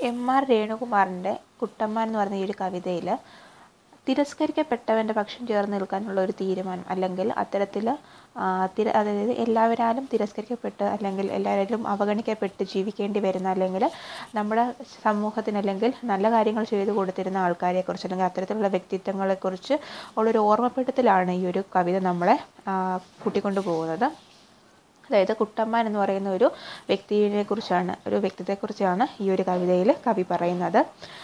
M R രേണുകുമാറിൻ്റെ Kuttamma എന്ന് പറഞ്ഞ ഈ ഒരു കവിതയിൽ തിരസ്കരിക്കപ്പെട്ടവൻ്റെ പക്ഷം ചേർന്ന് നിൽക്കാനുള്ള ഒരു തീരുമാനം അല്ലെങ്കിൽ അത്തരത്തിൽ തിര അതായത് എല്ലാവരാലും തിരസ്കരിക്കപ്പെട്ട് അല്ലെങ്കിൽ എല്ലാവരും അവഗണിക്കപ്പെട്ട് ജീവിക്കേണ്ടി വരുന്ന അല്ലെങ്കിൽ നമ്മുടെ സമൂഹത്തിന് അല്ലെങ്കിൽ നല്ല കാര്യങ്ങൾ ചെയ്തു കൊടുത്തിരുന്ന ആൾക്കാരെക്കുറിച്ച് അല്ലെങ്കിൽ അത്തരത്തിലുള്ള വ്യക്തിത്വങ്ങളെക്കുറിച്ച് ഉള്ളൊരു ഓർമ്മപ്പെടുത്തലാണ് ഈ ഒരു കവിത നമ്മളെ കൂട്ടിക്കൊണ്ടു പോകുന്നത് അതായത് കുട്ടമ്മൻ എന്ന് പറയുന്ന ഒരു വ്യക്തിയെ കുറിച്ചാണ് ഒരു വ്യക്തിത്വത്തെക്കുറിച്ചാണ് ഈ ഒരു കവിതയിൽ കവി പറയുന്നത്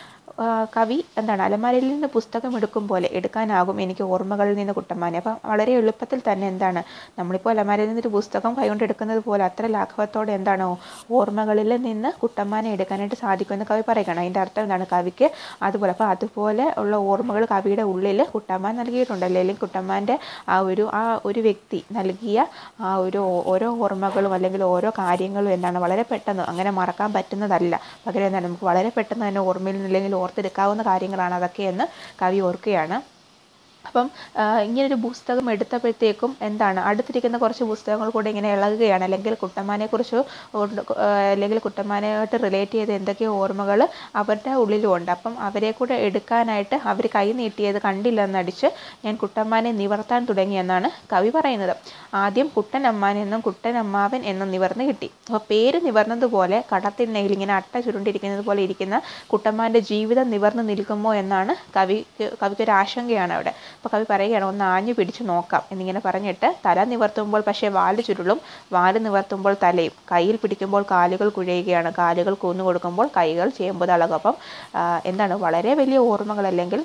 കവി എന്താണ് അലമാരയിൽ നിന്ന് പുസ്തകം എടുക്കും പോലെ എടുക്കാനാകും എനിക്ക് ഓർമ്മകളിൽ നിന്ന് കുട്ടമ്മാനെ അപ്പം വളരെ എളുപ്പത്തിൽ തന്നെ എന്താണ് നമ്മളിപ്പോൾ അലമാരയിൽ നിന്നൊരു പുസ്തകം കൈകൊണ്ട് എടുക്കുന്നത് പോലെ അത്ര ലാഘവത്തോടെ എന്താണോ ഓർമ്മകളിൽ നിന്ന് കുട്ടമ്മാനെ എടുക്കാനായിട്ട് സാധിക്കുമെന്ന് കവി പറയുകയാണ് അതിൻ്റെ അർത്ഥം എന്താണ് കവിക്ക് അതുപോലെ അപ്പോൾ അതുപോലെ ഉള്ള ഓർമ്മകൾ കവിയുടെ ഉള്ളിൽ കുട്ടമ്മാൻ നൽകിയിട്ടുണ്ട് അല്ലെങ്കിൽ കുട്ടമ്മാൻ്റെ ആ ഒരു ആ ഒരു വ്യക്തി നൽകിയ ആ ഒരു ഓരോ ഓർമ്മകളും അല്ലെങ്കിൽ ഓരോ കാര്യങ്ങളും എന്താണ് വളരെ പെട്ടെന്ന് അങ്ങനെ മറക്കാൻ പറ്റുന്നതല്ല പകരം എന്താണ് നമുക്ക് വളരെ പെട്ടെന്ന് തന്നെ ഓർമ്മയിൽ നിന്നില്ലെങ്കിൽ ഓർത്തെടുക്കാവുന്ന കാര്യങ്ങളാണ് അതൊക്കെ എന്ന് കവി ഓർക്കുകയാണ് അപ്പം ഇങ്ങനൊരു പുസ്തകം എടുത്തപ്പോഴത്തേക്കും എന്താണ് അടുത്തിരിക്കുന്ന കുറച്ച് പുസ്തകങ്ങൾ കൂടെ ഇങ്ങനെ ഇളകുകയാണ് അല്ലെങ്കിൽ കുട്ടമ്മാനെക്കുറിച്ച് അല്ലെങ്കിൽ കുട്ടമ്മാനായിട്ട് റിലേറ്റ് ചെയ്ത എന്തൊക്കെയോ ഓർമ്മകൾ അവരുടെ ഉള്ളിലും ഉണ്ട് അപ്പം അവരെ കൂടെ എടുക്കാനായിട്ട് അവർ കൈ നീട്ടിയത് കണ്ടില്ലെന്നടിച്ച് ഞാൻ കുട്ടമ്മാനെ നിവർത്താൻ തുടങ്ങിയെന്നാണ് കവി പറയുന്നത് ആദ്യം കുട്ടനമ്മാൻ എന്നും കുട്ടനമ്മാവൻ എന്നും നിവർന്ന് കിട്ടി അപ്പോൾ പേര് നിവർന്നതുപോലെ കടത്തിണ്ണയിൽ ഇങ്ങനെ അട്ട ചുരുണ്ടിരിക്കുന്നത് പോലെ ഇരിക്കുന്ന കുട്ടമ്മാൻ്റെ ജീവിതം നിവർന്ന് നിൽക്കുമോ എന്നാണ് കവിക്ക് കവിക്കൊരു ആശങ്കയാണ് അവിടെ അപ്പോൾ കവി പറയുകയാണ് ഒന്ന് ആഞ്ഞു പിടിച്ചു നോക്കാം എന്നിങ്ങനെ പറഞ്ഞിട്ട് തല നിവർത്തുമ്പോൾ പക്ഷേ വാല് ചുരുളും വാല് നിവർത്തുമ്പോൾ തലയും കയ്യിൽ പിടിക്കുമ്പോൾ കാലുകൾ കുഴയുകയാണ് കാലുകൾ കൂന്നു കൊടുക്കുമ്പോൾ കൈകൾ ചെയ്യുമ്പോൾ തളകും അപ്പം എന്താണ് വളരെ വലിയ ഓർമ്മകൾ അല്ലെങ്കിൽ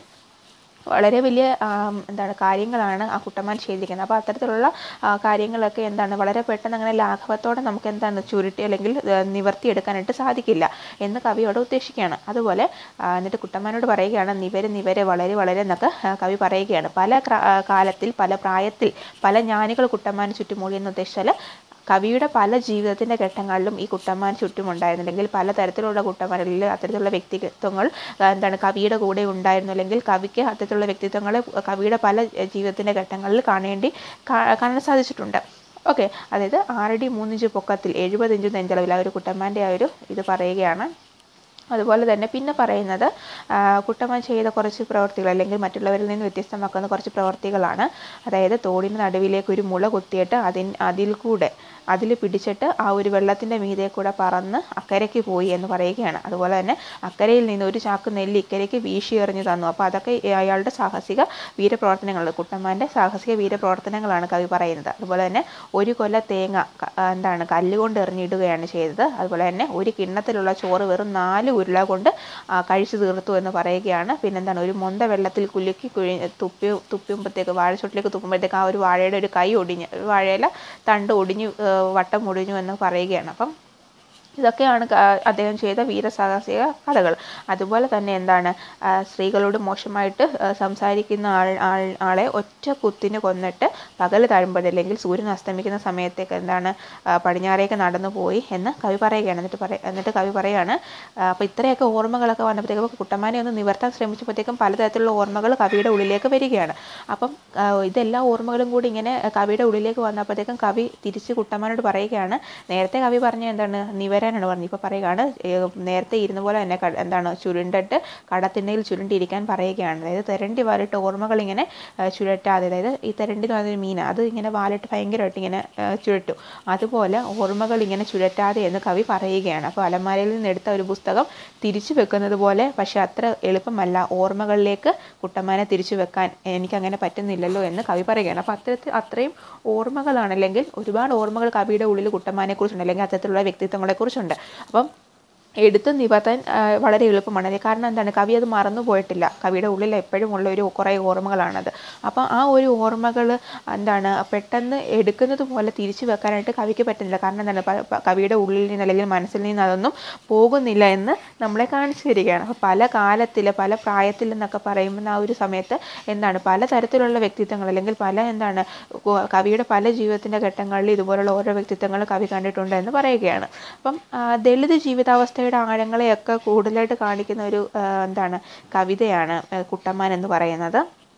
വളരെ വലിയ എന്താണ് കാര്യങ്ങളാണ് ആ കുട്ടമ്മാൻ ചെയ്തിരിക്കുന്നത് അപ്പോൾ അത്തരത്തിലുള്ള കാര്യങ്ങളൊക്കെ എന്താണ് വളരെ പെട്ടെന്ന് അങ്ങനെ ലാഘവത്തോടെ നമുക്ക് എന്താണ് ചുരുട്ടി അല്ലെങ്കിൽ നിവർത്തിയെടുക്കാനായിട്ട് സാധിക്കില്ല എന്ന് കവിയോട് ഉദ്ദേശിക്കുകയാണ് അതുപോലെ എന്നിട്ട് കുട്ടമ്മാനോട് പറയുകയാണ് നിവരെ നിവരെ വളരെ വളരെ എന്നൊക്കെ കവി പറയുകയാണ് പല കാലത്തിൽ പല പ്രായത്തിൽ പല ജ്ഞാനികൾ കുട്ടമ്മാൻ ചുറ്റുമൂടി എന്ന് ഉദ്ദേശിച്ചാൽ കവിയുടെ പല ജീവിതത്തിൻ്റെ ഘട്ടങ്ങളിലും ഈ കുട്ടമ്മാൻ ചുറ്റുമുണ്ടായിരുന്നു അല്ലെങ്കിൽ പല തരത്തിലുള്ള കുട്ടമ്മാൻ അല്ലെങ്കിൽ അത്തരത്തിലുള്ള വ്യക്തിത്വങ്ങൾ എന്താണ് കവിയുടെ കൂടെ ഉണ്ടായിരുന്നു അല്ലെങ്കിൽ കവിക്ക് അത്തരത്തിലുള്ള വ്യക്തിത്വങ്ങളെ കവിയുടെ പല ജീവിതത്തിൻ്റെ ഘട്ടങ്ങളിൽ കാണേണ്ടി കാണാൻ സാധിച്ചിട്ടുണ്ട് ഓക്കെ അതായത് ആറടി മൂന്നിഞ്ച് പൊക്കത്തിൽ എഴുപത് ഇഞ്ച് നെഞ്ചളവിൽ ആ ഒരു കുട്ടമ്മാൻ്റെ ആ ഒരു ഇത് പറയുകയാണ് അതുപോലെ തന്നെ പിന്നെ പറയുന്നത് കുട്ടമ്മ ചെയ്ത കുറച്ച് പ്രവർത്തികൾ അല്ലെങ്കിൽ മറ്റുള്ളവരിൽ നിന്ന് വ്യത്യസ്തമാക്കുന്ന കുറച്ച് പ്രവർത്തികളാണ് അതായത് തോടിന് നടുവിലേക്ക് ഒരു മുള കുത്തിയിട്ട് അതിൻ അതിൽ കൂടെ അതിൽ പിടിച്ചിട്ട് ആ ഒരു വെള്ളത്തിൻ്റെ മീതെ കൂടെ പറന്ന് അക്കരയ്ക്ക് പോയി എന്ന് പറയുകയാണ് അതുപോലെ തന്നെ അക്കരയിൽ നിന്ന് ഒരു ചാക്ക് നെല്ല് ഇക്കരയ്ക്ക് വീശി എറിഞ്ഞു തന്നു അപ്പോൾ അതൊക്കെ അയാളുടെ സാഹസിക വീരപ്രവർത്തനങ്ങൾ കുട്ടമ്മാൻ്റെ സാഹസിക വീരപ്രവർത്തനങ്ങളാണ് കവി പറയുന്നത് അതുപോലെ തന്നെ ഒരു കൊല തേങ്ങ എന്താണ് കല്ലുകൊണ്ട് എറിഞ്ഞിടുകയാണ് ചെയ്തത് അതുപോലെ തന്നെ ഒരു കിണ്ണത്തിലുള്ള ചോറ് വെറും നാല് ഉരുള കൊണ്ട് കഴിച്ചു തീർത്തു എന്ന് പറയുകയാണ് പിന്നെന്താണ് ഒരു മൊന്ത വെള്ളത്തിൽ കുലുക്കി കുഴി തുപ്പി തുപ്പുമ്പോഴത്തേക്ക് വാഴച്ചോട്ടിലേക്ക് തുപ്പുമ്പോഴത്തേക്ക് ആ ഒരു വാഴയുടെ ഒരു കൈ ഒടിഞ്ഞ് വാഴയില തണ്ട് ഒടിഞ്ഞു വട്ടം ഒടിഞ്ഞു എന്ന് പറയുകയാണ് അപ്പം ഇതൊക്കെയാണ് അദ്ദേഹം ചെയ്ത വീരസാഹസിക കഥകൾ അതുപോലെ തന്നെ എന്താണ് സ്ത്രീകളോട് മോശമായിട്ട് സംസാരിക്കുന്ന ആൾ ആൾ ആളെ ഒറ്റ കുത്തിന് കൊന്നിട്ട് പകൽ താഴുമ്പോൾ അല്ലെങ്കിൽ സൂര്യൻ അസ്തമിക്കുന്ന സമയത്തേക്ക് എന്താണ് പടിഞ്ഞാറേക്ക് നടന്നു പോയി എന്ന് കവി പറയുകയാണ് എന്നിട്ട് പറ എന്നിട്ട് കവി പറയാണ് അപ്പോൾ ഇത്രയൊക്കെ ഓർമ്മകളൊക്കെ വന്നപ്പോഴത്തേക്കും കുട്ടമ്മാനെ ഒന്ന് നിവർത്താൻ ശ്രമിച്ചപ്പോഴത്തേക്കും പലതരത്തിലുള്ള ഓർമ്മകൾ കവിയുടെ ഉള്ളിലേക്ക് വരികയാണ് അപ്പം ഇതെല്ലാ ഓർമ്മകളും കൂടി ഇങ്ങനെ കവിയുടെ ഉള്ളിലേക്ക് വന്നപ്പോഴത്തേക്കും കവി തിരിച്ച് കുട്ടമ്മാനോട് പറയുകയാണ് നേരത്തെ കവി പറഞ്ഞ എന്താണ് നിവര വരാനാണ് പറഞ്ഞത് ഇപ്പോൾ പറയുകയാണ് നേരത്തെ ഇരുന്ന പോലെ തന്നെ എന്താണ് ചുരുണ്ടിട്ട് കടത്തിണ്ണയിൽ ചുരുണ്ടിരിക്കാൻ പറയുകയാണ് അതായത് തെരണ്ടി വാലിട്ട് ഓർമ്മകൾ ഇങ്ങനെ ചുഴറ്റാതെ അതായത് ഈ തെരണ്ടി എന്ന് പറയുന്ന മീൻ അത് ഇങ്ങനെ വാലിട്ട് ഭയങ്കരമായിട്ട് ഇങ്ങനെ ചുഴറ്റും അതുപോലെ ഓർമ്മകൾ ഇങ്ങനെ ചുഴറ്റാതെ എന്ന് കവി പറയുകയാണ് അപ്പോൾ അലമാരയിൽ നിന്ന് എടുത്ത ഒരു പുസ്തകം തിരിച്ചു വെക്കുന്നത് പോലെ പക്ഷെ അത്ര എളുപ്പമല്ല ഓർമ്മകളിലേക്ക് കുട്ടമ്മാനെ തിരിച്ചു വെക്കാൻ എനിക്കങ്ങനെ പറ്റുന്നില്ലല്ലോ എന്ന് കവി പറയുകയാണ് അപ്പോൾ അത്തരത്തിൽ അത്രയും ഓർമ്മകളാണ് അല്ലെങ്കിൽ ഒരുപാട് ഓർമ്മകൾ കവിയുടെ ഉള്ളിൽ കുട്ടമ്മാനെക്കുറിച്ചുണ്ട് അല്ലെങ്കിൽ അത്തരത്തിലുള്ള വ്യക്തിത്വങ്ങളെക്കുറിച്ചുണ്ട് അപ്പം എടുത്ത് നിവർത്താൻ വളരെ എളുപ്പമാണ് കാരണം എന്താണ് കവി അത് മറന്നു പോയിട്ടില്ല കവിയുടെ ഉള്ളിൽ എപ്പോഴും ഉള്ള ഒരു കുറേ ഓർമ്മകളാണത് അപ്പോൾ ആ ഒരു ഓർമ്മകൾ എന്താണ് പെട്ടെന്ന് എടുക്കുന്നത് പോലെ തിരിച്ചു വെക്കാനായിട്ട് കവിക്ക് പറ്റുന്നില്ല കാരണം എന്താണ് കവിയുടെ ഉള്ളിൽ നിന്ന് അല്ലെങ്കിൽ മനസ്സിൽ നിന്ന് അതൊന്നും പോകുന്നില്ല എന്ന് നമ്മളെ കാണിച്ചു തരികയാണ് അപ്പോൾ പല കാലത്തിൽ പല പ്രായത്തിൽ എന്നൊക്കെ പറയുമ്പോൾ ആ ഒരു സമയത്ത് എന്താണ് പല തരത്തിലുള്ള വ്യക്തിത്വങ്ങൾ അല്ലെങ്കിൽ പല എന്താണ് കവിയുടെ പല ജീവിതത്തിൻ്റെ ഘട്ടങ്ങളിൽ ഇതുപോലുള്ള ഓരോ വ്യക്തിത്വങ്ങൾ കവി കണ്ടിട്ടുണ്ട് എന്ന് പറയുകയാണ് അപ്പം ദളിത് ജീവിതാവസ്ഥ അവസ്ഥയുടെ ആഴങ്ങളെയൊക്കെ കൂടുതലായിട്ട് കാണിക്കുന്ന ഒരു എന്താണ് കവിതയാണ് കുട്ടമ്മാൻ എന്ന് പറയുന്നത്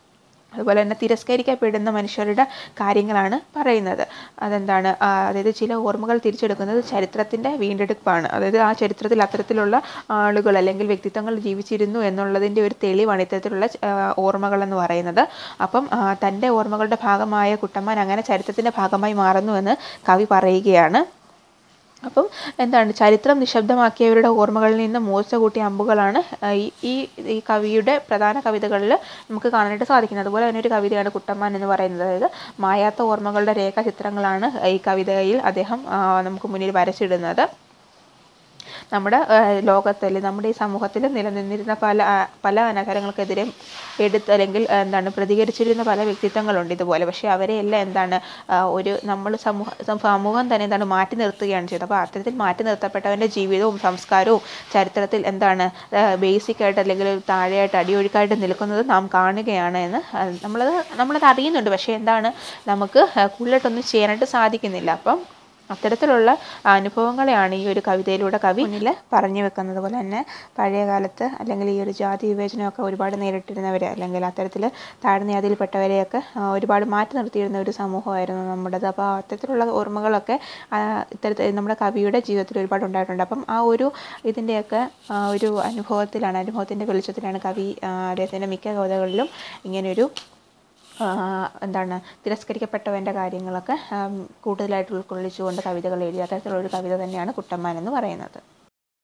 അതുപോലെ തന്നെ തിരസ്കരിക്കപ്പെടുന്ന മനുഷ്യരുടെ കാര്യങ്ങളാണ് പറയുന്നത് അതെന്താണ് ആ, അതായത് ചില ഓർമ്മകൾ തിരിച്ചെടുക്കുന്നത് ചരിത്രത്തിൻ്റെ വീണ്ടെടുപ്പാണ് അതായത് ആ ചരിത്രത്തിൽ അത്തരത്തിലുള്ള ആളുകൾ അല്ലെങ്കിൽ വ്യക്തിത്വങ്ങൾ ജീവിച്ചിരുന്നു എന്നുള്ളതിൻ്റെ ഒരു തെളിവാണ് ഇത്തരത്തിലുള്ള ആ, ഓർമ്മകൾ എന്ന് പറയുന്നത് അപ്പം ആ, തൻ്റെ ഓർമ്മകളുടെ ഭാഗമായ കുട്ടമ്മൻ അങ്ങനെ ചരിത്രത്തിൻ്റെ ഭാഗമായി മാറുന്നു എന്ന് കവി പറയുകയാണ് അപ്പം എന്താണ് ചരിത്രം നിശബ്ദമാക്കിയവരുടെ ഓർമ്മകളിൽ നിന്ന് മൂർച്ച കൂട്ടിയ അമ്പുകളാണ് ആ, ഈ ഈ ഈ കവിയുടെ പ്രധാന കവിതകളിൽ നമുക്ക് കാണാനായിട്ട് സാധിക്കുന്നത് അതുപോലെ തന്നെ ഒരു കവിതയാണ് കുട്ടമ്മാൻ എന്ന് പറയുന്നത് അതായത് മായാത്ത ഓർമ്മകളുടെ രേഖാചിത്രങ്ങളാണ് ഈ കവിതയിൽ അദ്ദേഹം ആ, നമുക്ക് മുന്നിൽ വരച്ചിടുന്നത് നമ്മുടെ ലോകത്ത് അല്ലെങ്കിൽ നമ്മുടെ ഈ സമൂഹത്തിൽ നിലനിന്നിരുന്ന പല ആ, പല അനാചാരങ്ങൾക്കെതിരെ എടുത്ത് അല്ലെങ്കിൽ ആ, എന്താണ് പ്രതികരിച്ചിരുന്ന പല വ്യക്തിത്വങ്ങളുണ്ട് ഇതുപോലെ പക്ഷേ അവരെ എല്ലാം എന്താണ് ആ, ഒരു നമ്മൾ സമൂഹ സം- സമൂഹം തന്നെ എന്താണ് മാറ്റി നിർത്തുകയാണ് ചെയ്തത് അപ്പോൾ അത്തരത്തിൽ മാറ്റി നിർത്തപ്പെട്ടവൻ്റെ ജീവിതവും സംസ്കാരവും ചരിത്രത്തിൽ എന്താണ് ബേസിക് ആയിട്ട് അല്ലെങ്കിൽ താഴെയായിട്ട് അടിയൊഴുക്കായിട്ട് നിൽക്കുന്നത് നാം കാണുകയാണ് എന്ന് ആ, നമ്മളത് നമ്മളത് അറിയുന്നുണ്ട് പക്ഷേ എന്താണ് നമുക്ക് ആ, കൂടുതലായിട്ടൊന്നും ചെയ്യാനായിട്ട് സാധിക്കുന്നില്ല അപ്പം അത്തരത്തിലുള്ള അനുഭവങ്ങളെയാണ് ഈ ഒരു കവിതയിലൂടെ കവി മുന്നിൽ പറഞ്ഞു വെക്കുന്നത് പോലെ തന്നെ പഴയ കാലത്ത് അല്ലെങ്കിൽ ഈ ഒരു ജാതി വിവേചനമൊക്കെ ഒരുപാട് നേരിട്ടിരുന്നവർ അല്ലെങ്കിൽ അത്തരത്തിൽ താഴ്ന്ന ജാതിയിൽപ്പെട്ടവരെയൊക്കെ ആ, ഒരുപാട് മാറ്റി നിർത്തിയിരുന്ന ഒരു സമൂഹമായിരുന്നു നമ്മുടേത് അപ്പോൾ അത്തരത്തിലുള്ള ഓർമ്മകളൊക്കെ ആ, ഇത്തരത്തിൽ നമ്മുടെ കവിയുടെ ജീവിതത്തിൽ ഒരുപാട് ഉണ്ടായിട്ടുണ്ട് അപ്പം ആ ഒരു ഇതിൻ്റെയൊക്കെ ആ, ഒരു അനുഭവത്തിലാണ് അനുഭവത്തിൻ്റെ വെളിച്ചത്തിലാണ് കവി ആ, അദ്ദേഹത്തിൻ്റെ മിക്ക കവിതകളിലും ഇങ്ങനെയൊരു ആ, എന്താണ് തിരസ്കരിക്കപ്പെട്ടവൻ്റെ കാര്യങ്ങളൊക്കെ ആം, കൂടുതലായിട്ട് ഉൾക്കൊള്ളിച്ചുകൊണ്ട് കവിതകൾ എഴുതി അത്തരത്തിലുള്ളൊരു കവിത തന്നെയാണ് കുട്ടമ്മാൻ എന്ന് പറയുന്നത്